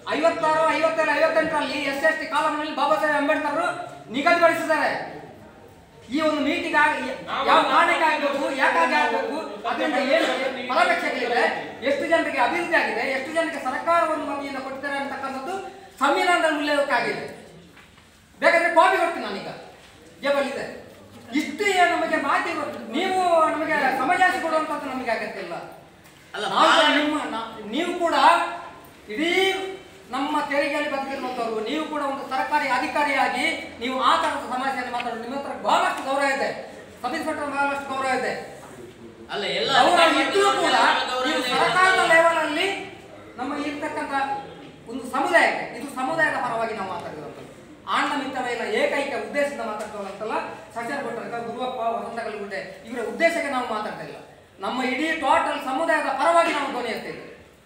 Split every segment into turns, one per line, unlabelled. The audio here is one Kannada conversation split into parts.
ಐವತ್ತಾರು ಐವತ್ತೇಳು ಐವತ್ತೆಂಟರಲ್ಲಿ ಎಸ್ ಎಸ್ ಟಿ ಕಾಲಂನಲ್ಲಿ ಬಾಬಾ ಸಾಹೇಬ್ ಅಂಬೇಡ್ಕರ್ ನಿಗದಿಪಡಿಸಿದ್ದಾರೆ ಈ ಒಂದು ಮೀಟಿಂಗ್ ಯಾವ ಕಾರಣಕ್ಕೆ ಆಗಬೇಕು ಯಾಕಾಗಿ ಆಗಬೇಕು ಅದರಿಂದ ಏನು ಫಲಾಪೇಕ್ಷೆಗಳಿದೆ ಎಷ್ಟು ಜನರಿಗೆ ಅಭಿವೃದ್ಧಿ ಆಗಿದೆ ಎಷ್ಟು ಜನಕ್ಕೆ ಸರ್ಕಾರವನ್ನು ವತಿಯಿಂದ ಕೊಡ್ತಾರೆ ಅಂತಕ್ಕಂಥದ್ದು ಸಂವಿಧಾನದಲ್ಲಿ ಉಲ್ಲೇಖ ಆಗಿದೆ ಬೇಕಾದ್ರೆ ಕಾಪಿ ಕೊಡ್ತೀನಿ ನಾನೀಗ ಜೇಬಲ್ ಇದೆ ಇಷ್ಟು ನಮಗೆ ಮಾಹಿತಿ ಗೊ- ನೀವು ನಮಗೆ ಸಮಜಾತಿ ಕೊಡುವಂಥದ್ದು ನಮಗೆ ಅಗತ್ಯ ಇಲ್ಲ
ಅಲ್ಲ,
ನಾವು
ಬಹಳ-
ನಿಮ್ಮ ನಾ- ನೀವು ಕೂಡ ಇಡೀ ನಮ್ಮ ತೆರಿಗೆಯಲ್ಲಿ ಬದುಕಿರುವಂಥವ್ರು ನೀವು ಕೂಡ ಒಂದು ಸರ್ಕಾರಿ ಅಧಿಕಾರಿಯಾಗಿ ನೀವು ಆ ಥರದ ಸಮಸ್ಯೆಯನ್ನು ಮಾತಾಡೋದು ನಿಮ್ಮ ಹತ್ರ ಬಹಳಷ್ಟು ಗೌರವ ಇದೆ ಸಬ್ ಇನ್ಸ್ಪೆಕ್ಟರ್ ಬಹಳಷ್ಟು ಗೌರವ ಇದೆ
ಅಲ್ಲ ಎಲ್ಲ
ಗೌರವ
ಅಧಿಕಾರಿಗಳು
ಇದ್ರೂ ಕೂಡ
ಗೌರವ
ನೀವು
ಇದೆ.
ಸರ್ಕಾರದ ಲೆವೆಲ್ ಅಲ್ಲಿ ನಮ್ಮ ಇರ್ತಕ್ಕಂಥ ಒಂದು ಸಮುದಾಯಕ್ಕೆ ಇದು ಸಮುದಾಯದ ಪರವಾಗಿ ನಾವು ಮಾತಾಡಿರುವಂಥದ್ದು ಆಂಡ ಮಿತ್ರವೆಲ್ಲ ಏಕೈಕ ಉದ್ದೇಶದಿಂದ ಮಾತಾಡ್ತಕ್ಕಂಥಲ್ಲ ಸಜ್ಜನ ಭಟ್ರಕ ಗುರುವಪ್ಪ ವಸಂತ ಕಲ್ಗುಡ್ಡೆ ಇವರ ಉದ್ದೇಶಕ್ಕೆ ನಾವು ಮಾತಾಡ್ತಾ ಇಲ್ಲ ನಮ್ಮ ಇಡೀ ಟೋಟಲ್ ಸಮುದಾಯದ ಪರವಾಗಿ ನಾವು ಧ್ವನಿ ಎತ್ತಿದ್ದೇವೆ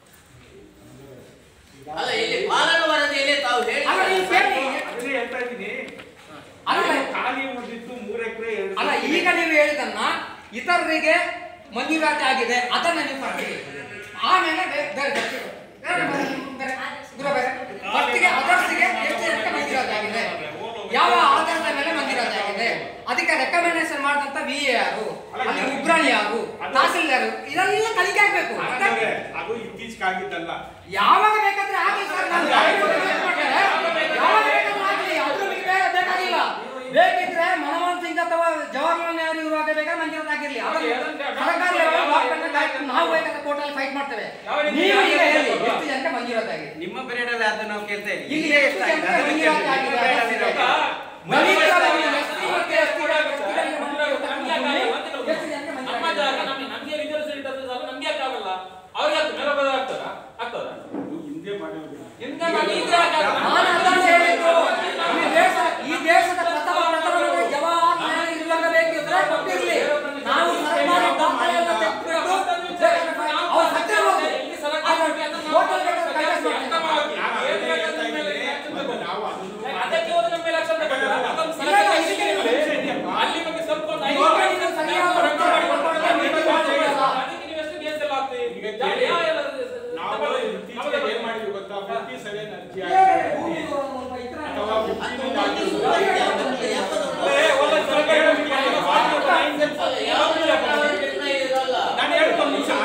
ಅಲ್ಲ ಇಲ್ಲಿ ಪಾಲನ ವರದಿಯಲ್ಲಿ ತಾವು ಹೇಳಿ
ಅಲ್ಲ, ನೀವು ಕೇಳಿ.
ಅದನ್ನೇ ಹೇಳ್ತಾ ಇದ್ದೀನಿ
ಅಲ್ಲ
ಖಾಲಿ ಉಳಿದಿದ್ದು ಮೂರು ಎಕರೆ ಎರಡು
ಅಲ್ಲ ಈಗ ನೀವು ಹೇಳಿದನ್ನ ಇತರರಿಗೆ ಮಂಜೂರಾತಿ ಆಗಿದೆ ಅದನ್ನ ನೀವು ಫಸ್ಟಿಗೆ ಆಮೇಲೆ ಬೇ- ಬೇರೆ ಬೇರೆ ಬೇರೆ ಬೇರೆ ದೂರ ಬೇರೆ ಫಸ್ಟಿಗೆ ಅದರ್ಸಿಗೆ ಎಷ್ಟು ಜನಕ್ಕೆ ಮಂಜೂರಾತಿ ಆಗಿದೆ ಯಾವ ಆಧಾರದ ಮೇಲೆ ಮಂಜೂರಾತಿ ಆಗಿದೆ ಅದಕ್ಕೆ ರೆಕಮೆಂಡೇಶನ್ ಮಾಡಿದಂತ ವಿ ಎ ಯಾರು ಅಲ್ಲಿ ಉಗ್ರಾಣಿ ಯಾರು ತಹಸೀಲ್ದಾರ್ ಇದೆಲ್ಲ ಕಲಿಕೆ ಆಗ್ಬೇಕು
ಹಾಗಾದ್ರೆ ಅದು ಇತ್ತೀಚೆಗೆ ಆಗಿದ್ದಲ್ಲ
ಯಾವಾಗ ಬೇಕಾದ್ರೆ ಆಗ್ಲಿ ಸರ್ ನಾನು ಯಾವಾಗ ಬೇಕಾದ್ರೂ ಆಗ್ಲಿ ಅದು ನಮಗೆ ಬೇಗ ಬೇಕಾಗಿಲ್ಲ ಬೇಕಿದ್ರೆ ಮನಮೋಹನ್ ಸಿಂಗ್ ಅಥವಾ ಜವಾಹರ್ಲಾಲ್ ನೆಹರು ಇರುವಾಗ ಬೇಕಾದ್ರೆ ಮಂಜೂರಾತ್ ಆಗಿರ್ಲಿ ಅದನ್ನ ಸರ್ಕಾರ level government ಆಯ್ತು, ನಾವು ಬೇಕಾದ್ರೆ ಕೋರ್ಟಲ್ಲಿ ಫೈಟ್ ಮಾಡ್ತೇವೆ ನೀವು ಈಗ ಹೇಳಿ ಎಷ್ಟು ಜನಕ್ಕೆ ಮಂಜೂರಾತ್ ಆಗಿದೆ
ನಿಮ್ಮ ಪೀರಿಯಡ್ ಅಲ್ಲಿ ಅದು ನಾವು ಕೇಳ್ತಾ ಇದ್ದೀವಿ
ಇಲ್ಲಿ
ಈಗ
ಎಷ್ಟು
ಎಷ್ಟಾಗಿದೆ?
ಜನಕ್ಕೆ
ಅದನ್ನ
ಮಂಜೂರಾತಿ
ಕೇಳ್ತೀವಿ.
ಆಗಿದೆ
ನಿಮ್ಮ period ಅಲ್ಲಿ ಇರೋದು.
ನವೀಕರಣ SC ಮತ್ತೆ ST ವ್ಯಕ್ತಿಗಳಿಗೆ ಮಂಜೂರಾತಿ ಎಷ್ಟು ಜನಕ್ಕೆ
ನಮ್ಮ
ಮಂಜೂರಾತಿ
ಜಾಗ
ಆಗಿದೆ?
ನಮ್ಗೆ ನಮ್ಗೆ ರಿಸರ್ವೇಶನ್ ಇಟ್ಟದ್ದು ಜಾಗ ನಮ್ಗೆ ಯಾಕೆ ಆಗಲ್ಲ ಅವ್ರಿಗೆ ಆಗ್ತದೆ ಮೇಲೆ ಬರೋದು ಆಗ್ತದ ಆಗ್ತದ
ಅದು ಹಿಂದೆ ಮಾಡಿರೋದಿಲ್ಲ
ಹಿಂದೆ ಮಾಡಿ ಈಗ ಯಾಕೆ ಆಗಲ್ಲ?
ನಾನು ಅದನ್ನ ಹೇಳಿದ್ದು ಈ ದೇಶ ಈ ದೇಶದ ಪ್ರಥಮ ಪ್ರಧಾನಮಂತ್ರಿ ಜವಾಹರ್ ನೆಹರು ಇರುವಾಗ ಬೇಕಿದ್ರೆ ಗೊತ್ತಿರಲಿ ನಾವು ಸರ್ಕಾರ ದಾಖಲೆ ಎಲ್ಲ ತೆಗೆದುಬಿಟ್ಟು ಅವ್ರು ಸತ್ತಿರ್ಬೋದು. ಆದ್ರೆ ಹೋಟೆಲ್ ಬೇಕಾದ್ರೆ ಕೈಲಾಸ ಮಾಡ್ತಾರೆ.
ನಾನು ಅದನ್ನೇ ಹೇಳ್ತಾ ಇದ್ದೀನಿ. ಮತ್ತೆ ನಾವು ಅದನ್ನು
ಅದಕ್ಕೆ ಹೋದ್ರೆ ನಮ್ಮ ಮೇಲೆ action ತಗೊಳ್ತಾರೆ. ಅದೊಂದು
ಇಲ್ಲ, ಇಲ್ಲ,
ಸರ್ಕಾರ
ಇದಕ್ಕೆ
ಇದೆ. ಅಲ್ಲಿ ಬಗ್ಗೆ ಸ್ವಲ್ಪ ಒಂದು ಐದು
ಈಗ
ವರ್ಷ
ನೀವು ಸರಿಯಾದ ಉತ್ತರ ಮಾಡಿಕೊಟ್ಟರೆ ನೀವು ಮಾಡ್ತೀರಲ್ಲ.
ಅದಕ್ಕೆ ನೀವು ಎಷ್ಟು ಕೇಸ್ ಎಲ್ಲ ಆಗ್ತದೆ
ಈಗ
ಈಗ
ಕೇಳಿ.
ಯಾವ ಎಲ್ಲ
ನಾವು ಇತ್ತೀಚೆಗೆ ಏನ್ ಮಾಡಿದ್ವಿ ಗೊತ್ತಾ ಫಿಫ್ಟಿ ಸೆವೆನ್ ಅರ್ಜಿ
ಏ,
ಹಾಕಿದ್ರೆ
ಭೂಮಿಗೆ ಒಂದು ಈ ತರ
ಅಥವಾ ಫಿಫ್ಟಿ
ಏ, ಒಳ್ಳೆ ಸರ್ಕಾರ ನಮ್ಗೆ ಎಲ್ಲ ಮಾಡ್ತಾರೆ.
ಅಲ್ಲ, ಯಾವ ನಿರ್ಣಯ ಇರಲ್ಲ
ನಾನು ಹೇಳ್ತೀನಿ ಒಂದು ನಿಮಿಷ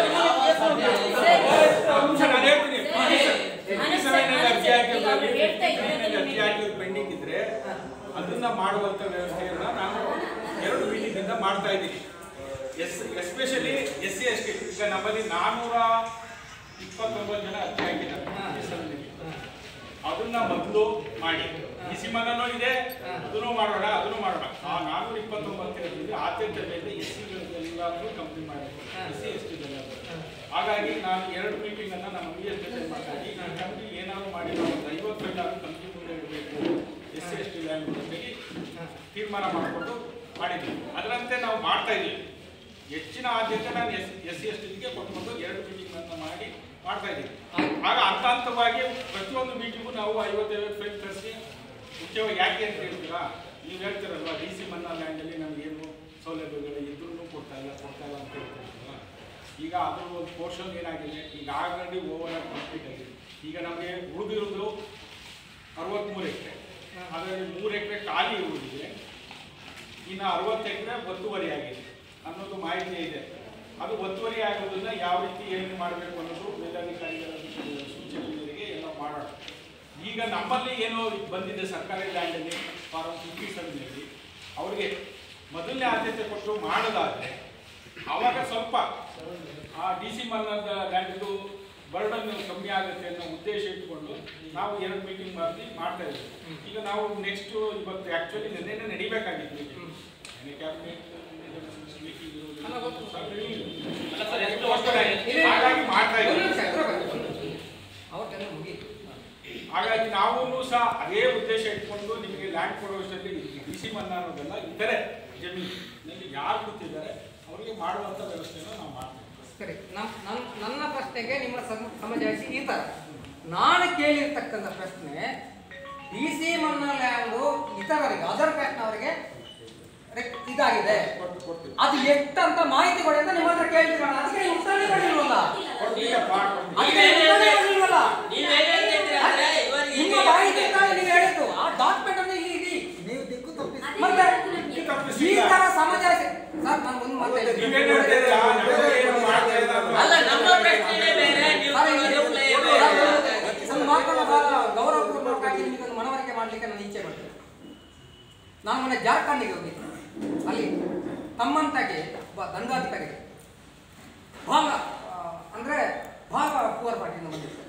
ಒಂದು ನಿಮಿಷ ನಾನು ಹೇಳ್ತೀನಿ ಫಿಫ್ಟಿ ಸೆವೆನ್ ಅರ್ಜಿ ಹಾಕಿದ್ರಲ್ಲಿ ಅರ್ಜಿ ಹಾಕಿದ್ರು ಪೆಂಡಿಂಗ್ ಇದ್ರೆ ಅದನ್ನ ಮಾಡುವಂತ ವ್ಯವಸ್ಥೆಯನ್ನ ನಾನು ಎರಡು ಮೀಟಿಂಗ್ ಮಾಡ್ತಾ ಇದ್ದೀನಿ S especially S C S T ಈಗ ನಮ್ಮಲ್ಲಿ ನಾನೂರ ಇಪ್ಪತ್ತೊಂಬತ್ತು ಜನ ಅರ್ಜಿ ಹಾಕಿದ್ದಾರೆ ಅದನ್ನ ಮೊದಲು ಮಾಡಿ ಬಿಸಿ ಮನನೂ ಇದೆ ಅದನ್ನು ಮಾಡೋಣ ಅದನ್ನು ಮಾಡೋಣ ಆ ನಾನೂರ ಇಪ್ಪತ್ತೊಂಬತ್ತರಲ್ಲಿ ಆದ್ಯತೆ ಮೇಲೆ ಎಸ್ ಸಿಗಳಿಗೆಲ್ಲರೂ ಕಂಪ್ಲೀಟ್ ಮಾಡಬೇಕು ಎಸ್ ಸಿ ಎಸ್ ಟಿ ಹಾಗಾಗಿ ನಾನು ಎರಡು ಮೀಟಿಂಗ್ ಅನ್ನ ನಮ್ಮ ಬಿ ಎಸ್ ಜೊತೆ ಮಾತಾಡಿ ಈ ಕಮಿಟಿ ಏನಾದ್ರು ಮಾಡಿ ನಾವು ಒಂದು ಐವತ್ತು ಬೆಡ್ ಕಮಿಟಿ ಮುಂದೆ ಇಡಬೇಕು S C S T land ಜೊತೆಗೆ ತೀರ್ಮಾನ ಮಾಡಿಕೊಂಡು ಮಾಡಿದ್ವಿ ಅದರಂತೆ ನಾವು ಮಾಡ್ತಾ ಇದ್ದೀವಿ ಹೆಚ್ಚಿನ ಆದ್ಯತೆ ನಾನು ಎಸ್ ಎಸ್ ಸಿ ಎಸ್ ಟಿಗೆ ಕೊಟ್ಕೊಂಡು ಎರಡು ಮೀಟಿಂಗ್ ಅನ್ನ ಮಾಡಿ ಮಾಡ್ತಾ ಇದ್ದೀವಿ ಆಗ ಹಂತ ಹಂತವಾಗಿ ಪ್ರತಿಯೊಂದು ಮೀಟಿಂಗು ನಾವು ಐವತ್ತೈವತ್ತು ಫೈಲ್ ತರಿಸಿ ಮುಖ್ಯವಾಗಿ ಯಾಕೆ ಅಂತ ಹೇಳ್ತೀರಾ ನೀವು ಹೇಳ್ತೀರಲ್ವಾ ಡಿ ಸಿ ಮನ್ನಾ ಲ್ಯಾಂಡಲ್ಲಿ ನಮಗೇನು ಸೌಲಭ್ಯಗಳು ಇದ್ರೂ ಕೊಡ್ತಾ ಇಲ್ಲ ಕೊಡ್ತಾ ಇಲ್ಲ ಅಂತ ಹೇಳ್ತೀರಲ್ವಾ ಈಗ ಅದ್ರ ಒಂದು ಪೋರ್ಷನ್ ಏನಾಗಿದೆ ಈಗ ಆಲ್ರೆಡಿ ಓವರ್ ಆಗಿ ಕಂಪ್ಲೀಟ್ ಆಗಿದೆ ಈಗ ನಮಗೆ ಉಳಿದಿರೋದು ಅರವತ್ತ್ಮೂರು ಎಕರೆ ಅದರಲ್ಲಿ ಮೂರು ಎಕರೆ ಖಾಲಿ ಉಳಿದಿದೆ ಇನ್ನು ಅರವತ್ತು ಎಕರೆ ಒತ್ತುವರಿ ಆಗಿದೆ ಅನ್ನೋದು ಮಾಹಿತಿ ಇದೆ ಅದು ಒತ್ತುವರಿ ಆಗೋದನ್ನ ಯಾವ ರೀತಿ ಏನು ಮಾಡಬೇಕು ಅನ್ನೋದು ಮೇಲಧಿಕಾರಿಗಳ ಸೂಚನೆ ಮೇರೆಗೆ ಎಲ್ಲ ಮಾಡೋಣ ಈಗ ನಮ್ಮಲ್ಲಿ ಏನೋ ಬಂದಿದೆ ಸರ್ಕಾರಿ ಲ್ಯಾಂಡಲ್ಲಿ ಫಾರಂ ಫಿಫ್ಟಿ ಸೆವೆನಲ್ಲಿ ಅವರಿಗೆ ಮೊದಲನೇ ಆದ್ಯತೆ ಕೊಟ್ಟು ಮಾಡೋದಾದ್ರೆ ಆವಾಗ ಸ್ವಲ್ಪ ಆ ಡಿ ಸಿ ಮನ್ನದ ಲ್ಯಾಂಡ್ದು ಬರ್ಡನ್ ಕಮ್ಮಿ ಆಗುತ್ತೆ ಅನ್ನೋ ಉದ್ದೇಶ ಇಟ್ಕೊಂಡು ನಾವು ಎರಡು ಮೀಟಿಂಗ್ ಮಾಡಿ ಮಾಡ್ತಾ ಇದ್ದೀವಿ ಈಗ ನಾವು ನೆಕ್ಸ್ಟ್ ಇವತ್ತು ಆ್ಯಕ್ಚುಲಿ ನಿನ್ನೆನೆ ನಡಿಬೇಕಾಗಿತ್ತು meeting. ನಿನ್ನೆ ಕ್ಯಾಬಿನೆಟ್ ಮೀಟಿಂಗ್
ಅಲ್ಲ ಸರ್, ಎಷ್ಟು ವರ್ಷ
ಹಾಗಾಗಿ ಮಾಡ್ತಾ
ಒಂದು
ಇದ್ದೀವಿ
ನಿಮಿಷ, ಹತ್ರ ಬನ್ನಿ, ಒಂದು ನಿಮಿಷ. ಅವತ್ತೆಲ್ಲ ಮುಗೀತು
ಹಾಗಾಗಿ ನಾವು ಸಹ ಅದೇ ಉದ್ದೇಶ ಇಟ್ಕೊಂಡು ನಿಮಗೆ ಲ್ಯಾಂಡ್ ಕೊಡುವಷ್ಟರಲ್ಲಿ ಡಿ ಸಿ ಮನ್ನಾ ಅನ್ನೋದೆಲ್ಲ ಇತರೆ ಜಮೀನಿನಲ್ಲಿ ಯಾರು ಕೂತಿದ್ದಾರೆ ಅವರಿಗೆ ಮಾಡುವಂಥ ವ್ಯವಸ್ಥೆನ ನಾವು ಮಾಡ್ತೀವಿ
ಸರಿ ನಮ್ ನನ್ ನನ್ನ ಪ್ರಶ್ನೆಗೆ ನಿಮ್ಮ ಸಮ- ಸಮಜಾಯಿಸಿ ಈ ಥರ ನಾನು ಕೇಳಿರ್ತಕ್ಕಂಥ ಪ್ರಶ್ನೆ ಡಿ ಸಿ ಮನ್ನಾ ಲ್ಯಾಂಡು ಇತರರಿಗೆ ಅದರ್ ಕ್ಯಾಸ್ಟ್ನವರಿಗೆ ರೆಕ್- ಇದಾಗಿದೆ
ಕೊಟ್ಟು ಕೊಡ್ತೀವಿ
ಅದು ಎಷ್ಟಂತ ಮಾಹಿತಿ ಕೊಡಿ ಅಂತ ನಿಮ್ಮ ಹತ್ರ ಕೇಳ್ತೀರಲ್ಲ ಅದಕ್ಕೆ ನೀವು ಉತ್ತರನೇ ಕೊಡಿಲ್ವಲ್ಲ
ಕೊಡ್ತೀವಪ್ಪ, ಕೊಡ್ತೀವಿ.
ಅದಕ್ಕೆ ನೀವು ಉತ್ತರನೇ ಕೊಡಿಲ್ವಲ್ಲ
ನೀವೇನೇನು
ಮತ್ತೆ
ನೀವೇನ್ ಹೇಳ್ತೀರಿ? ಆ, ನಾವು ಏನು ಮಾಡ್ತಾ ಇಲ್ಲ ಅದು.
ಅಲ್ಲ ನಮ್ಮ ಪ್ರಶ್ನೆನೇ ಬೇರೆ ನೀವು
ಸರ್, ಈ-
ರಿಪ್ಲೈ
ಸರ್,
ಬೇರೆ
ನನ್ನ ಮಾತನ್ನ ಬಹಳ ಗೌರವಪೂರ್ವಕವಾಗಿ ನಿಮಗೆ ಒಂದು ಮನವರಿಕೆ ಮಾಡಲಿಕ್ಕೆ ನಾನು ಇಚ್ಛೆ ಪಡ್ತೇನೆ ನಾನು ಮೊನ್ನೆ ಜಾರ್ಖಂಡಿಗೆ ಹೋಗಿದ್ದೆ ಅಲ್ಲಿ ತಮ್ಮಂತಾಗೆ ಒಬ್ಬ ದಂಡಾಧಿಕಾರಿಗೆ ಬಹಳ ಆ, ಅಂದ್ರೆ ಬಹಳ ಪೂರ್ ಪಾರ್ಟಿಯಿಂದ ಬಂದಿರ್ತಾರೆ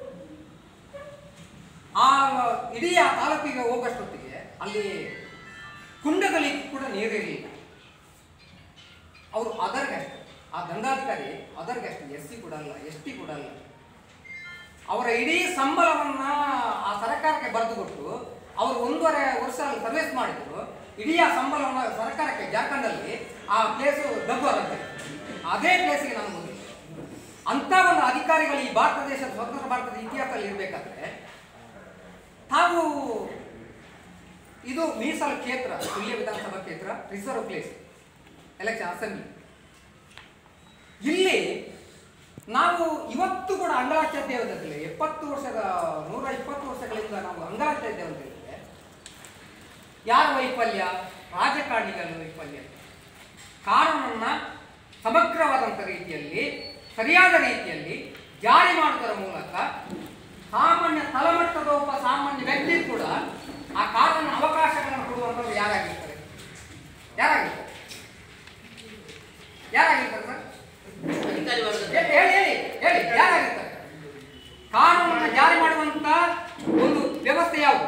ಆ ಇಡೀ ಆ ತಾಲೂಕಿಗೆ ಹೋಗೋಷ್ಟೊತ್ತಿಗೆ ಅಲ್ಲಿ ಕುಂಡಗಳಿಗೆ ಕೂಡ ನೀರಿರಲಿಲ್ಲ ಅವರು ಅದರ್ ಗೆಸ್ಟ್ ಆ ದಂಡಾಧಿಕಾರಿ ಅದರ್ ಗೆಸ್ಟ್ ಎಸ್ ಸಿ ಕೂಡ ಅಲ್ಲ ಎಸ್ ಟಿ ಕೂಡ ಅಲ್ಲ ಅವರ ಇಡೀ ಸಂಬಳವನ್ನ ಆ ಸರ್ಕಾರಕ್ಕೆ ಬರೆದು ಕೊಟ್ಟು ಅವರು ಒಂದೂವರೆ ವರ್ಷ ಅಲ್ಲಿ ಸರ್ವಿಸ್ ಮಾಡಿದ್ರು ಇಡೀ ಆ ಸಂಬಳವನ್ನ ಸರ್ಕಾರಕ್ಕೆ ಜಾರ್ಖಂಡಲ್ಲಿ ಆ ಪ್ಲೇಸು ಡಬ್ಬರ್ ಅಂತ ಅದೇ ಪ್ಲೇಸಿಗೆ ನಾನು ಹೋಗಿದ್ದೆ ಅಂತ ಒಂದು ಅಧಿಕಾರಿಗಳು ಈ ಭಾರತ ದೇಶದ ಸ್ವತಂತ್ರ ಭಾರತದ ಇತಿಹಾಸದಲ್ಲಿ ಇರಬೇಕಾದ್ರೆ ತಾವು ಇದು ಮೀಸಲು ಕ್ಷೇತ್ರ ಸುಳ್ಯ ವಿಧಾನಸಭಾ ಕ್ಷೇತ್ರ ರಿಸರ್ವ್ ಪ್ಲೇಸ್ ಎಲೆಕ್ಷನ್ ಅಸೆಂಬ್ಲಿ ಇಲ್ಲಿ ನಾವು ಇವತ್ತು ಕೂಡ ಅಂಗಲಾಚ್ಯ ಇದ್ದೇವೆ ಅಂತ ಹೇಳಿದ್ರೆ ಎಪ್ಪತ್ತು ವರ್ಷದ ನೂರ ಇಪ್ಪತ್ತು ವರ್ಷಗಳಿಂದ ನಾವು ಅಂಗಲಾಚ್ಯ ಇದ್ದೇವೆ ಅಂತ ಹೇಳಿದ್ರೆ ಯಾರ ವೈಫಲ್ಯ ರಾಜಕಾರಣಿಗಳ ವೈಫಲ್ಯ ಕಾನೂನನ್ನ ಸಮಗ್ರವಾದಂಥ ರೀತಿಯಲ್ಲಿ ಸರಿಯಾದ ರೀತಿಯಲ್ಲಿ ಜಾರಿ ಮಾಡುವುದರ ಮೂಲಕ ಸಾಮಾನ್ಯ ತಳಮಟ್ಟದ ಒಬ್ಬ ಸಾಮಾನ್ಯ ವ್ಯಕ್ತಿ ಕೂಡ ಆ ಕಾನೂನಿನ ಅವಕಾಶಗಳನ್ನು ಕೊಡುವಂಥವ್ರು ಯಾರಾಗಿರ್ತಾರೆ ಯಾರಾಗಿರ್ತಾರೆ ಯಾರಾಗಿರ್ತಾರೆ ಸರ್
ಅಧಿಕಾರಿ ವರ್ಗದ
ಹೇಳಿ ಹೇಳಿ ಹೇಳಿ ಹೇಳಿ ಯಾರಾಗಿರ್ತಾರೆ ಕಾನೂನನ್ನ ಜಾರಿ ಮಾಡುವಂತ ಒಂದು ವ್ಯವಸ್ಥೆ ಯಾವುದು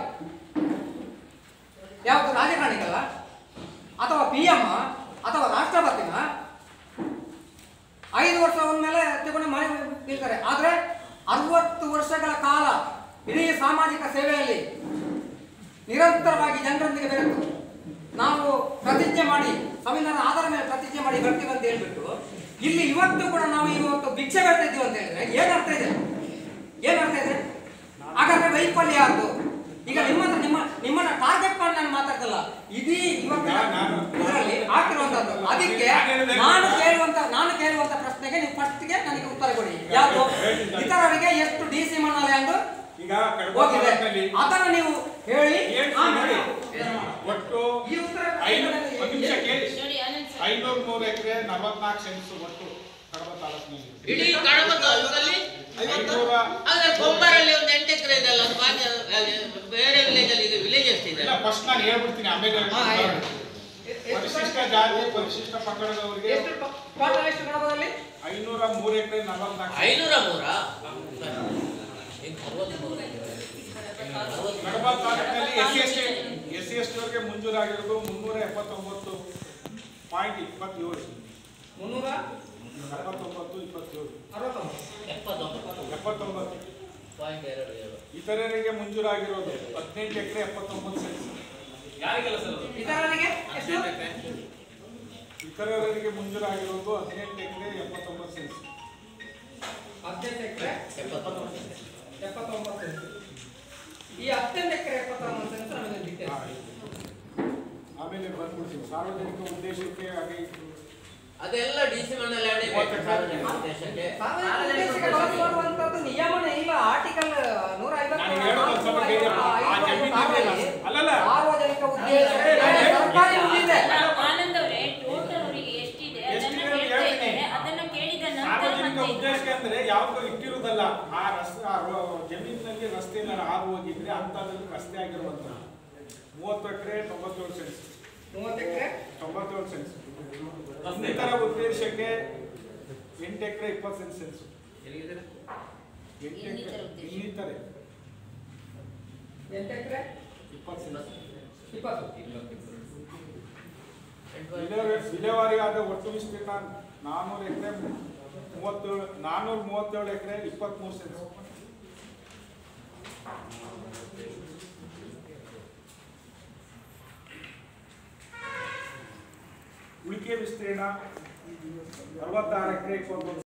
ಯಾವುದು ರಾಜಕಾರಣಿಗಳ ಅಥವಾ ಪಿ ಎಂ ಅಥವಾ ರಾಷ್ಟ್ರಪತಿನ ಐದು ವರ್ಷ ಮೇಲೆ ತಗೊಂಡು ಮನೆ ನಿಲ್ತಾರೆ ಆದ್ರೆ ಅರವತ್ತು ವರ್ಷಗಳ ಕಾಲ ಇಡೀ ಸಾಮಾಜಿಕ ಸೇವೆಯಲ್ಲಿ ನಿರಂತರವಾಗಿ ಜನರೊಂದಿಗೆ ಬೆರೆತು ನಾವು ಪ್ರತಿಜ್ಞೆ ಮಾಡಿ ಸಂವಿಧಾನ ಆಧಾರ ಮೇಲೆ ಪ್ರತಿಜ್ಞೆ ಮಾಡಿ ಬರ್ತೀವಿ ಅಂತ ಹೇಳ್ಬಿಟ್ಟು ಇಲ್ಲಿ ಇವತ್ತು ಕೂಡ ನಾವು ಇವತ್ತು ಭಿಕ್ಷೆ ಬೇಡ್ತಾ ಇದ್ದೀವಿ ಅಂತ ಹೇಳಿದ್ರೆ ಏನ್ ಅರ್ಥ ಇದೆ ಏನ್ ಅರ್ಥ ಇದೆ ಹಾಗಾದ್ರೆ ವೈಫಲ್ಯ ಯಾರ್ದು ಈಗ ನಿಮ್ಮನ್ನ ನಿಮ್ಮ ನಿಮ್ಮನ್ನ ಟಾರ್ಗೆಟ್ ಮಾಡಿ ನಾನು ಮಾತಾಡ್ತಲ್ಲ ಇದೀ ಇವತ್ತಿನ
ನಾನು- ನಾನು-
ಇದರಲ್ಲಿ ಆಗ್ತಿರುವಂತದ್ದು ಅದಕ್ಕೆ
ನಾನು ಹೇಳಿದೆ-
ನಾನು ಕೇಳುವಂತ ನಾನು ಕೇಳುವಂತ ಪ್ರಶ್ನೆಗೆ ನೀವು ಫಸ್ಟ್ಗೆ ನನಗೆ ಉತ್ತರ ಕೊಡಿ ಯಾವುದು
ಹೇಳ್ತೀನಿ.
ಇತರರಿಗೆ ಎಷ್ಟು ಡಿ ಸಿ ಮಣ್ಣಾಲೆ ಎಂದು
ಈಗ ಕಡಬ
ಹೋಗಿದೆ
ತಾಲೂಕಿನಲ್ಲಿ
ಅದನ್ನು ನೀವು ಹೇಳಿ
ಹೇಳ್ತೀನಿ
ಆಮೇಲೆ
ನೋಡಿ. ಒಟ್ಟು
ಈ ಉತ್ತರ
ಐದು ಒಂದು ನಿಮಿಷ ಕೇಳಿ
ನೋಡಿ ಆನಂದ್ ಸರ್
ಐನೂರ ಮೂರು ಎಕರೆ ನಲವತ್ನಾಲ್ಕು ಸೆನ್ಸ್ ಒಟ್ಟು ಕಡಬ ತಾಲೂಕಿನಲ್ಲಿ
ಇಡೀ ಕಡಬ ತಾಲೂಕಲ್ಲಿ
ಐನೂರ
ಆದ್ರೆ ಕೊಂಬರಲ್ಲಿ ಒಂದು ಎಂಟು ಎಕರೆ ಇದೆಲ್ಲ ಅದು ಬಾಕಿ ಅಲ್ಲಿ ಬೇರೆ ವಿಲೇಜ್ ಅಲ್ಲಿ ಈಗ ವಿಲೇಜ್ ಎಷ್ಟಿದೆ
ಇಲ್ಲ ಫಸ್ಟ್ ನಾನು ಹೇಳ್ಬಿಡ್ತೀನಿ ಆಮೇಲೆ
ಹಾ, ಹೇಳಿ.
ಪರಿಶಿಷ್ಟ ಜಾತಿ ಪರಿಶಿಷ್ಟ ಪಂಗಡದವರಿಗೆ
ಎಷ್ಟು ಟೋಟಲ್ ಎಷ್ಟು ಕಡಬದಲ್ಲಿ
ಐನೂರ ಮೂರು ಎಕರೆ ನಲವತ್ನಾಲ್ಕು
ಐನೂರ ಮೂರಾ
ಕಡಬ ತಾಲೂಕಿನಲ್ಲಿ S C S T S C S T ಅವರಿಗೆ ಮಂಜೂರಾಗಿರೋದು ಮುನ್ನೂರ ಎಪ್ಪತ್ತೊಂಬತ್ತು ಪಾಯಿಂಟ್ ಇಪ್ಪತ್ತೇಳು
ಮುನ್ನೂರ
ಎಪ್ಪತ್ತೊಂಬತ್ತು ಇಪ್ಪತ್ತೇಳು
ಅರವತ್ತೊಂಬತ್ತು
ಎಪ್ಪತ್ತೊಂಬತ್ತು
ಎಪ್ಪತ್ತೊಂಬತ್ತು
ಪಾಯಿಂಟ್ ಎರಡು ಏಳು
ಇತರರಿಗೆ ಮಂಜೂರಾಗಿರೋದು ಹದಿನೆಂಟು ಎಕರೆ ಎಪ್ಪತ್ತೊಂಬತ್ತು ಸೆನ್ಸ್
ಯಾರಿಗೆಲ್ಲ ಸರ್ ಅದು?
ಇತರರಿಗೆ ಎಷ್ಟು
ಇತರರಿಗೆ ಮಂಜೂರಾಗಿರೋದು ಹದಿನೆಂಟು ಎಕರೆ ಎಪ್ಪತ್ತೊಂಬತ್ತು ಸೆನ್ಸ್
ಹದಿನೆಂಟು ಎಕರೆ
ಎಪ್ಪತ್ತೊಂಬತ್ತು
ಎಪ್ಪತ್ತೊಂಬತ್ತು ಸೆಂಟ್ಸ್. ಈ ಹದಿನೆಂಟು ಎಕರೆ ಎಪ್ಪತ್ತೊಂಬತ್ತು ಸೆಂಟ್ಸ್ ನಮಗೆ details.
ಆಮೇಲೆ ಬಂದ್ಬಿಡ್ತೀವಿ ಸಾರ್ವಜನಿಕ ಉದ್ದೇಶಕ್ಕೆ ಹಾಗೆ
ಅದೆಲ್ಲ ಡಿ ಸಿ ಮಣ್ಣಲ್ಲಿ ಆಡಿಬೇಕು ಸಾರ್ವಜನಿಕ ಉದ್ದೇಶಕ್ಕೆ
ಸಾರ್ವಜನಿಕ ಉದ್ದೇಶಕ್ಕೆ ಬಳಸುವಂತದ್ದು ನಿಯಮನೇ ಇಲ್ಲ ಆರ್ಟಿಕಲ್ ನೂರ
ನಾನು ಹೇಳೋದು ಒಂದು ಸ್ವಲ್ಪ ಕೇಳಿಯಪ್ಪ. ಆ ಜಮೀನಿದೆ ಅಲ್ಲಲ್ಲ.
ಸಾರ್ವಜನಿಕ ಉದ್ದೇಶಕ್ಕೆ ಸರ್ಕಾರಿ ಉಳಿದಿದೆ
ಆನಂದ್ ಅವರೇ ಟೋಟಲ್ ಅವರಿಗೆ ಎಷ್ಟಿದೆ ಅದನ್ನ
ಎಷ್ಟಿದೆ ಅಂತ
ಕೇಳ್ತಾ
ಹೇಳ್ತೀನಿ.
ಇದ್ದಾರೆ ಅದನ್ನ ಕೇಳಿದ ನಂತರ
ಸಾರ್ವಜನಿಕ
ಮತ್ತೆ
ಉದ್ದೇಶಕ್ಕೆ ಅಂದ್ರೆ ಯಾವ್ದು ಇಟ್ಟಿರುವುದಲ್ಲ ಆ ರಸ್ತೆ ಆ ರೋ- ಜಮೀನಿನಲ್ಲಿ ರಸ್ತೆಯಿಂದ ಹಾದು ಹೋಗಿದ್ರೆ ಅಂತದ್ರಲ್ಲಿ ರಸ್ತೆ ಆಗಿರುವಂತ ಮೂವತ್ತು ಎಕರೆ ತೊಂಬತ್ತೇಳು ಸೆನ್ಸ್
ಮೂವತ್ತು ಎಕರೆ
ತೊಂಬತ್ತೇಳು ಸೆನ್ಸ್ ಇನ್ನಿತರ ಉದ್ದೇಶಕ್ಕೆ ಎಂಟು ಎಕರೆ ಇಪ್ಪತ್ತು ಸೆನ್ಸ್ ಸೆನ್ಸ್ ಎಂಟು
ಇನ್ನಿತರ
ಎಕರೆ
ಉದ್ದೇಶ.
ಇನ್ನಿತರೆ
ಎಂಟು ಎಕರೆ
ಇಪ್ಪತ್ತು ಸೆನ್ಸ್
ಇಪ್ಪತ್ತು
ವಿಲೆ- ವಿಲೇವಾರಿಯಾದ ಒಟ್ಟು ವಿಸ್ತೀರ್ಣ ನಾನ್ನೂರು ಎಕರೆ ಮೂವತ್ತೇಳು ನಾನ್ನೂರ ಮೂವತ್ತೇಳು ಎಕರೆ ಇಪ್ಪತ್ತ್ಮೂರು ಸೆನ್ಸ್ ಉಳಿಕೆ ವಿಸ್ತೀರ್ಣ ಅರವತ್ತಾರು ಎಕರೆ ಇಪ್ಪತ್ತೊಂದು